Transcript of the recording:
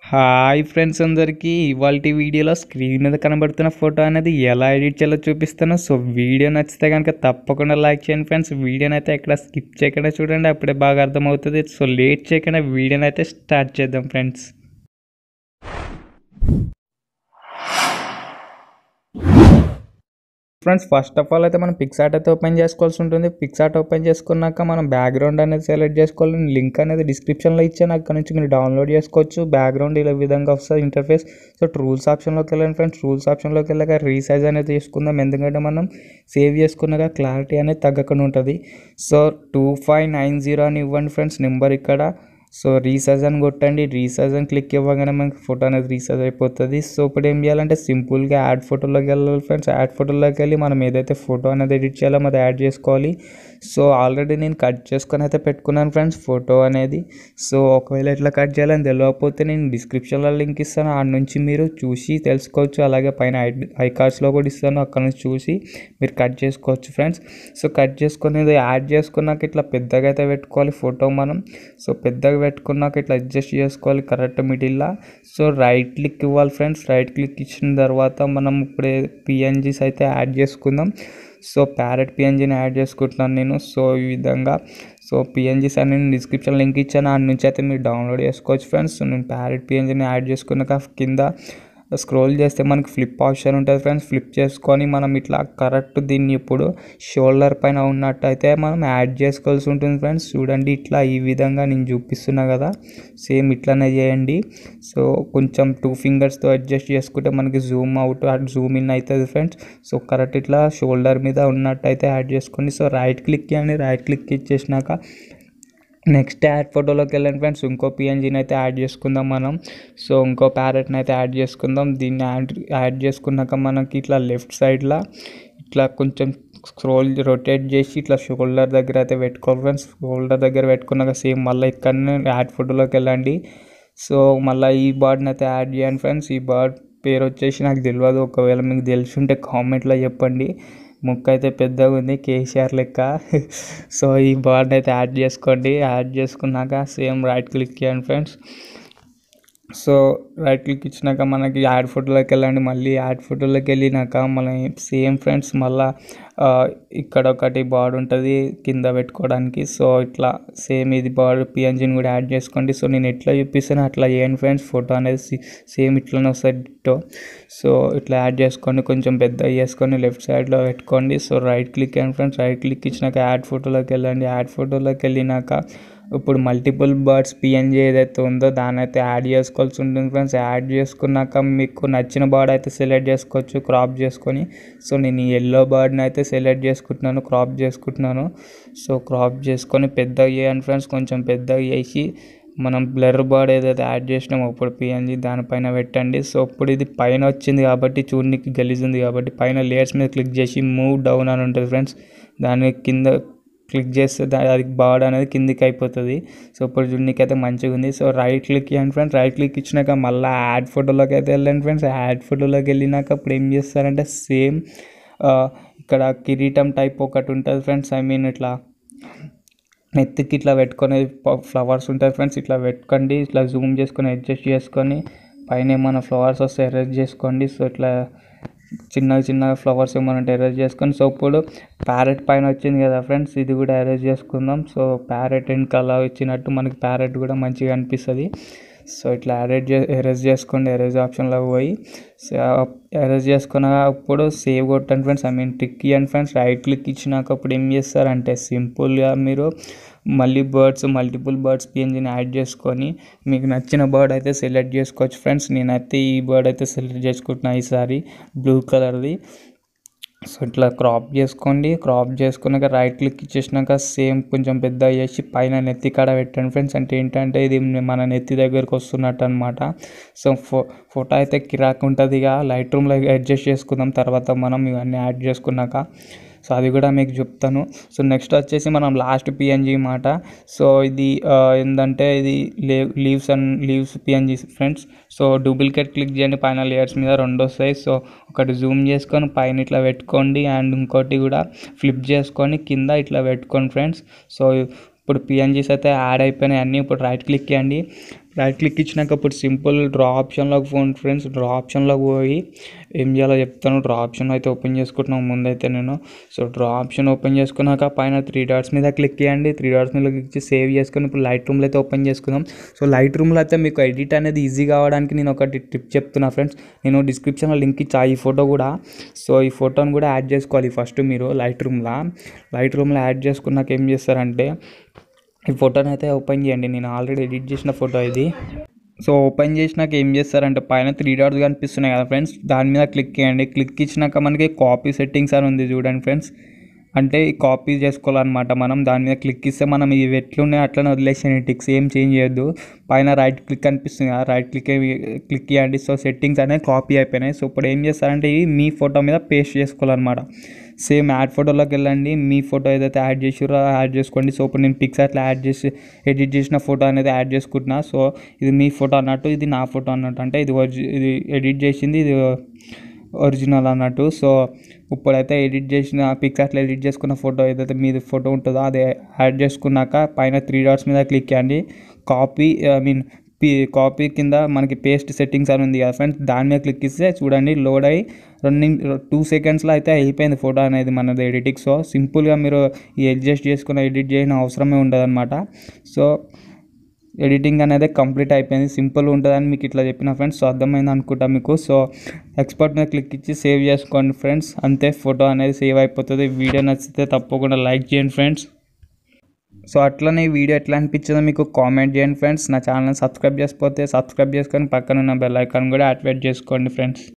hi friends అందరికీ ఇవాళ వీడియోలో స్క్రీన్ మీద కనబడుతున్న ఫోటో అనేది ఎలా ఎడిట్ చేయాలో చూపిస్తాను సో వీడియో నచ్చితే కనుక తప్పకుండా లైక్ చేయండి ఫ్రెండ్స్ వీడియోని అయితే ఎక్కడ స్కిప్ చేయకుండా చూడండి అప్పుడే బాగా అర్థమవుతుంది సో లేట్ చేయకుండా వీడియోని అయితే స్టార్ట్ చేద్దాం friends friends first of all అయితే మనం పిక్సార్ట్ అయితే ఓపెన్ చేసుకోవాల్సి ఉంటుంది పిక్సార్ట్ ఓపెన్ చేసుకున్నాక మనం బ్యాక్గ్రౌండ్ అనేది సెలెక్ట్ చేసుకోవాలి నేను లింక్ అనేది డిస్క్రిప్షన్లో ఇచ్చాను అక్కడ నుంచి మీరు డౌన్లోడ్ చేసుకోవచ్చు బ్యాక్గ్రౌండ్ ఇలా విధంగా వస్తుంది ఇంటర్ఫేస్ సో రూల్స్ ఆప్షన్లోకి వెళ్ళండి ఫ్రెండ్స్ రూల్స్ ఆప్షన్లోకి వెళ్ళాక రీసైజ్ అనేది చేసుకుందాం ఎందుకంటే మనం సేవ్ చేసుకున్నాక క్లారిటీ అనేది తగ్గకుండా ఉంటుంది so two five nine zero అని ఇవ్వండి ఫ్రెండ్స్ నెంబర్ ఇక్కడ సో రీసైజ్ అని కొట్టండి రీసైజ్ అని క్లిక్ ఇవ్వగానే మనకి ఫోటో అనేది రీసైజ్ అయిపోతుంది సో ఇప్పుడు ఏం చేయాలంటే సింపుల్గా యాడ్ ఫోటోలోకి వెళ్ళాలి ఫ్రెండ్స్ యాడ్ ఫోటోలోకి వెళ్ళి మనం ఏదైతే ఫోటో అనేది ఎడిట్ చేయాలో అది యాడ్ చేసుకోవాలి సో ఆల్రెడీ నేను కట్ చేసుకొని అయితే పెట్టుకున్నాను ఫ్రెండ్స్ ఫోటో అనేది సో ఒకవేళ ఎట్లా కట్ చేయాలని తెలియకపోతే నేను డిస్క్రిప్షన్లో లింక్ ఇస్తాను ఆడ నుంచి మీరు చూసి తెలుసుకోవచ్చు అలాగే పైన ఐ ఐ కార్డ్స్లో కూడా ఇస్తాను అక్కడ నుంచి చూసి మీరు కట్ చేసుకోవచ్చు ఫ్రెండ్స్ సో కట్ చేసుకొని యాడ్ చేసుకున్నాక ఇట్లా పెద్దగా అయితే పెట్టుకోవాలి ఫోటో మనం సో పెద్దగా పెట్టుకున్నాక ఇట్లా అడ్జస్ట్ చేసుకోవాలి కరెక్ట్ మిడిల్లో సో రైట్ క్లిక్ ఇవ్వాలి ఫ్రెండ్స్ రైట్ క్లిక్ ఇచ్చిన తర్వాత మనం ఇప్పుడే పిఎన్జీస్ అయితే యాడ్ చేసుకుందాం సో ప్యారెట్ పిఎన్జీని యాడ్ చేసుకుంటున్నాను నేను సో ఈ విధంగా సో పిఎన్జీస్ అని నేను డిస్క్రిప్షన్ లింక్ ఇచ్చాను ఆ నుంచి అయితే మీరు డౌన్లోడ్ చేసుకోవచ్చు ఫ్రెండ్స్ సో నేను ప్యారెట్ పిఎన్జీని యాడ్ చేసుకున్నాక కింద స్క్రోల్ చేస్తే మనకి ఫ్లిప్ ఆప్షన్ ఉంటుంది ఫ్రెండ్స్ ఫ్లిప్ చేసుకొని మనం ఇట్లా కరెక్ట్ దీన్ని ఇప్పుడు షోల్డర్ పైన ఉన్నట్టయితే మనం యాడ్ చేసుకోవాల్సి ఉంటుంది ఫ్రెండ్స్ చూడండి ఇట్లా ఈ విధంగా నేను చూపిస్తున్నా కదా సేమ్ ఇట్లానే చేయండి సో కొంచెం టూ ఫింగర్స్తో అడ్జస్ట్ చేసుకుంటే మనకి జూమ్ అవుట్ జూమ్ ఇన్ అవుతుంది ఫ్రెండ్స్ సో కరెక్ట్ ఇట్లా షోల్డర్ మీద ఉన్నట్టయితే యాడ్ చేసుకోండి సో రైట్ క్లిక్ చేయండి రైట్ క్లిక్ ఇచ్చేసినాక నెక్స్ట్ యాడ్ ఫోటోలోకి వెళ్ళండి ఫ్రెండ్స్ ఇంకో పిఎన్జీని అయితే యాడ్ చేసుకుందాం మనం సో ఇంకో ప్యారెట్ని అయితే యాడ్ చేసుకుందాం దీన్ని యాడ్ యాడ్ చేసుకున్నాక మనకి ఇట్లా లెఫ్ట్ సైడ్లో ఇట్లా కొంచెం స్క్రోల్ రొటేట్ చేసి ఇట్లా షోల్డర్ దగ్గర అయితే పెట్టుకోవాలి ఫ్రెండ్స్ షోల్డర్ దగ్గర పెట్టుకున్నాక సేమ్ మళ్ళీ ఇక్కడనే యాడ్ ఫోటోలోకి వెళ్ళండి సో మళ్ళీ ఈ బర్డ్ని అయితే యాడ్ చేయండి ఫ్రెండ్స్ ఈ బర్డ్ పేరు వచ్చేసి నాకు తెలియదు ఒకవేళ మీకు తెలిసి ఉంటే కామెంట్లో చెప్పండి ముక్క అయితే పెద్దగా ఉంది కేసీఆర్ లెక్క సో ఈ బర్డ్ అయితే యాడ్ చేసుకోండి యాడ్ చేసుకున్నాక సేమ్ రైట్ క్లిక్ చేయండి ఫ్రెండ్స్ సో రైట్ క్లిక్ ఇచ్చినాక మనకి యాడ్ ఫోటోలోకి వెళ్ళండి మళ్ళీ యాడ్ ఫోటోలోకి వెళ్ళినాక మళ్ళీ సేమ్ ఫ్రెండ్స్ మళ్ళీ ఇక్కడ ఒకటి బార్డ్ ఉంటుంది కింద పెట్టుకోవడానికి సో ఇట్లా సేమ్ ఇది బార్డ్ పిఎన్జీని కూడా యాడ్ చేసుకోండి సో నేను ఎట్లా చూపిస్తానో అట్లా చేయండి ఫ్రెండ్స్ ఫోటో అనేది సేమ్ ఇట్లనే వస్తుంది డిట్టో సో ఇట్లా యాడ్ చేసుకోండి కొంచెం పెద్ద చేసుకొని లెఫ్ట్ సైడ్లో పెట్టుకోండి so right click and friends right click ఇచ్చినాక యాడ్ ఫోటోలోకి వెళ్ళండి యాడ్ ఫోటోలోకి వెళ్ళినాక ఇప్పుడు మల్టిపుల్ బర్డ్స్ పిఎన్జీ ఏదైతే ఉందో దాన్ని అయితే యాడ్ చేసుకోవాల్సి ఉంటుంది ఫ్రెండ్స్ యాడ్ చేసుకున్నాక మీకు నచ్చిన బర్డ్ అయితే సెలెక్ట్ చేసుకోవచ్చు క్రాప్ చేసుకొని సో నేను ఈ ఎల్లో బర్డ్ని అయితే సెలెక్ట్ చేసుకుంటున్నాను క్రాప్ చేసుకుంటున్నాను సో క్రాప్ చేసుకొని పెద్దగా చేయండి ఫ్రెండ్స్ కొంచెం పెద్దగా చేసి మనం బ్లర్ బర్డ్ ఏదైతే యాడ్ చేసినామో ఇప్పుడు పిఎన్జీ దానిపైన పెట్టండి సో ఇప్పుడు ఇది పైన వచ్చింది కాబట్టి చూడనికి గలీజ్ ఉంది కాబట్టి పైన లేయర్స్ మీద క్లిక్ చేసి మూవ్ డౌన్ అని ఉంటుంది ఫ్రెండ్స్ దాని కింద క్లిక్ చేస్తే అది బార్డ్ అనేది కిందికి అయిపోతుంది సో ఇప్పుడు చూడడానికి అయితే మంచిగా ఉంది సో రైట్ క్లిక్ చేయండి ఫ్రెండ్స్ రైట్ క్లిక్ ఇచ్చినాక మళ్ళీ యాడ్ ఫోటోలోకి అయితే వెళ్ళండి ఫ్రెండ్స్ యాడ్ ఫోటోలోకి వెళ్ళినాక ఇప్పుడు ఏం చేస్తారంటే సేమ్ ఇక్కడ కిరీటం టైప్ ఒకటి ఉంటుంది ఫ్రెండ్స్ ఐ మీన్ ఇట్లా నెత్తికి ఇట్లా పెట్టుకొని ఫ్లవర్స్ ఉంటాయి ఫ్రెండ్స్ ఇట్లా పెట్టుకోండి ఇట్లా జూమ్ చేసుకొని అడ్జస్ట్ చేసుకొని పైన ఏమైనా ఫ్లవర్స్ వస్తే ఎరేజ్ చేసుకోండి సో ఇట్లా చిన్న చిన్న ఫ్లవర్స్ ఏమైనా ఎరేజ్ చేసుకొని సో ఇప్పుడు ప్యారెట్ పైన వచ్చింది కదా ఫ్రెండ్స్ ఇది కూడా ఎరేజ్ చేసుకుందాం సో ప్యారెట్ వెనకాల వచ్చినట్టు మనకి ప్యారెట్ కూడా మంచిగా అనిపిస్తుంది సో ఇట్లా ఎరేజ్ చే ఎరేజ్ చేసుకోండి ఎరేజ్ ఆప్షన్లో పోయి ఎరేజ్ చేసుకున్నాక అప్పుడు సేవ్ కొట్టండి ఫ్రెండ్స్ ఐ మీన్ టిక్ ఇవ్వండి ఫ్రెండ్స్ రైట్ క్లిక్ ఇచ్చినాక అప్పుడు ఏం చేస్తారంటే సింపుల్గా మీరు మళ్ళీ బర్డ్స్ మల్టిపుల్ బర్డ్స్ పిఎన్జీని యాడ్ చేసుకొని మీకు నచ్చిన బర్డ్ అయితే సెలెక్ట్ చేసుకోవచ్చు ఫ్రెండ్స్ నేనైతే ఈ బర్డ్ అయితే సెలెక్ట్ చేసుకుంటున్నా ఈసారి బ్లూ కలర్ది సో ఇట్లా క్రాప్ చేసుకోండి క్రాప్ చేసుకున్నాక రైట్ క్లిక్ ఇచ్చేసినాక సేమ్ కొంచెం పెద్ద చేసి పైన నెత్తి కాడ పెట్టండి ఫ్రెండ్స్ అంటే ఏంటంటే ఇది మన నెత్తి దగ్గరకు వస్తున్నట్టు అనమాట సో ఫో ఫోటో అయితే కిరాక్ ఉంటుంది ఇక లైట్ రూమ్లో అడ్జస్ట్ చేసుకుందాం తర్వాత మనం ఇవన్నీ యాడ్ చేసుకున్నాక సో అది కూడా మీకు చెప్తాను సో నెక్స్ట్ వచ్చేసి మనం లాస్ట్ పిఎన్జీ మాట సో ఇది ఏంటంటే ఇది leaves and leaves PNG friends so duplicate click చేయండి పైన లేయర్స్ మీద రెండు వస్తాయి సో ఒకటి జూమ్ చేసుకొని పైన ఇట్లా పెట్టుకోండి అండ్ ఇంకోటి కూడా ఫ్లిప్ చేసుకొని కింద ఇట్లా పెట్టుకోండి ఫ్రెండ్స్ సో ఇప్పుడు పిఎన్జీస్ అయితే యాడ్ అయిపోయినాయి అన్నీ ఇప్పుడు రైట్ క్లిక్ చేయండి రైట్ క్లిక్ ఇచ్చినాక ఇప్పుడు సింపుల్ డ్రా ఆప్షన్లోకి ఫోన్ ఫ్రెండ్స్ డ్రా ఆప్షన్లోకి పోయి ఏం చేయాలో చెప్తాను డ్రా ఆప్షన్ అయితే ఓపెన్ చేసుకుంటున్నాను ముందైతే నేను సో డ్రా ఆప్షన్ ఓపెన్ చేసుకున్నాక పైన త్రీ డాట్స్ మీద క్లిక్ చేయండి త్రీ డాట్స్ మీద క్లిక్ చేసి సేవ్ చేసుకొని ఇప్పుడు లైట్ రూమ్లో అయితే ఓపెన్ చేసుకుందాం సో లైట్ రూమ్లో అయితే మీకు ఎడిట్ అనేది ఈజీ కావడానికి నేను ఒకటి టిప్ చెప్తున్నా ఫ్రెండ్స్ నేను డిస్క్రిప్షన్లో లింక్ ఇచ్చా ఈ ఫోటో కూడా సో ఈ ఫోటోని కూడా యాడ్ చేసుకోవాలి ఫస్ట్ మీరు లైట్ రూమ్లో లైట్ రూమ్లో యాడ్ చేసుకున్నాక ఏం చేస్తారంటే ఈ ఫోటోని అయితే ఓపెన్ చేయండి నేను ఆల్రెడీ ఎడిట్ చేసిన ఫోటో ఇది సో ఓపెన్ చేసినాక ఏం చేస్తారంటే పైన త్రీ డాట్స్ కనిపిస్తున్నాయి కదా ఫ్రెండ్స్ దాని మీద క్లిక్ చేయండి క్లిక్ ఇచ్చినాక మనకి కాపీ సెట్టింగ్స్ అని ఉంది చూడండి ఫ్రెండ్స్ అంటే ఈ కాపీ చేసుకోవాలన్నమాట మనం దాని మీద క్లిక్ ఇస్తే మనం ఇవి ఎట్లున్నాయి అట్లనే వదిలేసాను టిక్స్ ఏం చేంజ్ చేయొద్దు పైన రైట్ క్లిక్ కనిపిస్తుంది కదా రైట్ క్లిక్ క్లిక్ చేయండి సో సెట్టింగ్స్ అనేవి కాపీ అయిపోయినాయి సో ఇప్పుడు ఏం చేస్తారంటే ఇవి మీ ఫోటో మీద పేస్ట్ చేసుకోవాలన్నమాట సేమ్ యాడ్ ఫోటోలోకి వెళ్ళండి మీ ఫోటో ఏదైతే యాడ్ చేసిరో యాడ్ చేసుకోండి సో ఇప్పుడు నేను పిక్స్ అట్లా యాడ్ చేసి ఎడిట్ చేసిన ఫోటో అనేది యాడ్ చేసుకుంటున్నా సో ఇది మీ ఫోటో అన్నట్టు ఇది నా ఫోటో అన్నట్టు అంటే ఇది ఒరిజి ఇది ఎడిట్ చేసింది ఇది ఒరిజినల్ అన్నట్టు సో ఇప్పుడైతే ఎడిట్ చేసిన పిక్స్ అట్లా ఎడిట్ చేసుకున్న ఫోటో ఏదైతే మీది ఫోటో ఉంటుందో అది యాడ్ చేసుకున్నాక పైన త్రీ డాట్స్ మీద క్లిక్ చేయండి కాపీ ఐ మీన్ పీ కాపీ కింద మనకి పేస్ట్ సెట్టింగ్స్ అని ఉంది కదా ఫ్రెండ్స్ దాని మీద క్లిక్ ఇస్తే చూడండి లోడ్ అయ్యి రన్నింగ్ టూ సెకండ్స్లో అయితే అయిపోయింది ఫోటో అనేది మనది ఎడిటింగ్ సో సింపుల్గా మీరు ఈ అడ్జస్ట్ చేసుకుని ఎడిట్ చేయని అవసరమే ఉండదు అనమాట సో ఎడిటింగ్ అనేది కంప్లీట్ అయిపోయింది సింపుల్ ఉంటుందని మీకు ఇట్లా చెప్పిన ఫ్రెండ్స్ సో అర్థమైంది అనుకుంటా మీకు సో ఎక్స్పర్ట్ మీద క్లిక్ ఇచ్చి సేవ్ చేసుకోండి ఫ్రెండ్స్ అంతే ఫోటో అనేది సేవ్ అయిపోతుంది వీడియో నచ్చితే తప్పకుండా లైక్ చేయండి ఫ్రెండ్స్ సో అట్లనే ఈ వీడియో ఎట్లా అనిపించిందో మీకు కామెంట్ చేయండి ఫ్రెండ్స్ నా ఛానల్ సబ్స్క్రైబ్ చేసుకోతే సబ్స్క్రైబ్ చేసుకొని పక్కన ఉన్న బెల్ ఐకాన్ కూడా యాక్టివేట్ చేసుకోండి ఫ్రెండ్స్